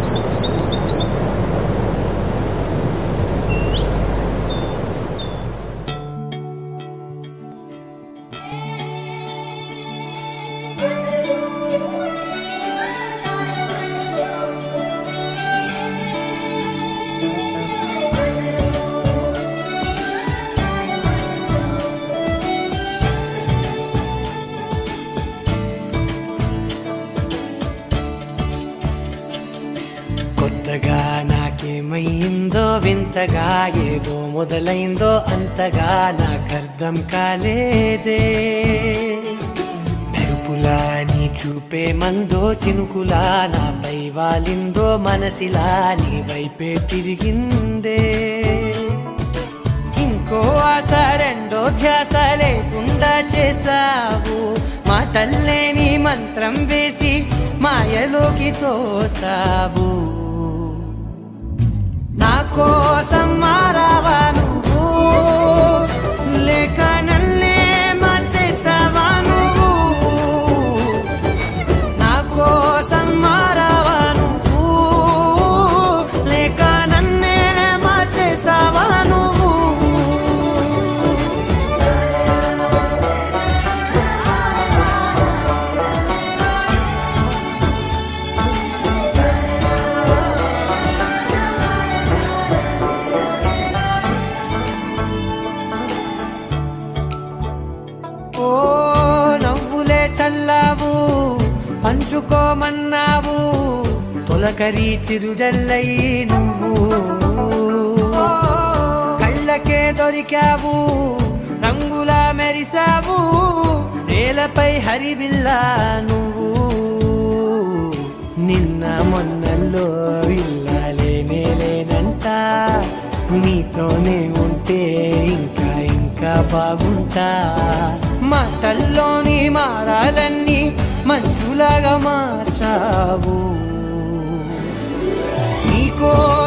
కొత్తగా నాకేమైందో వింతగా ఏదో మొదలైందో అంతగా నాకర్థం కాలేదే మెరుపులా నీ చూపే మందో చినుకులా నాపై వాలిందో మనసిలా నీ వైపే తిరిగిందే ఇంకో ఆశ రెండో ధ్యాస లేకుండా చేసావు మాటల్లే నీ మంత్రం వేసి మాయలోకి తోసావు నా కోసం మారావా నువ్వు లేక నన్నే మార్చేసావా నువ్వు నా కోసం మారావా నువ్వు లేక నన్నే మార్చేసావా నువ్వు ఓ నవ్వులే చల్లావు పంచుకోమన్నావు తొలకరి చిరుజల్లై నువ్వు కళ్ళకే దొరికావు రంగులా మెరిసావు నేలపై హరివిల్లా నువ్వు నిన్న మొన్నల్లో విల్లాలేనే లేనంట నీతోనే ఉంటే ఇంకా ఇంకా బాగుంటా మాటల్లోని మారాలన్నీ మంచులాగా మార్చావు నీకో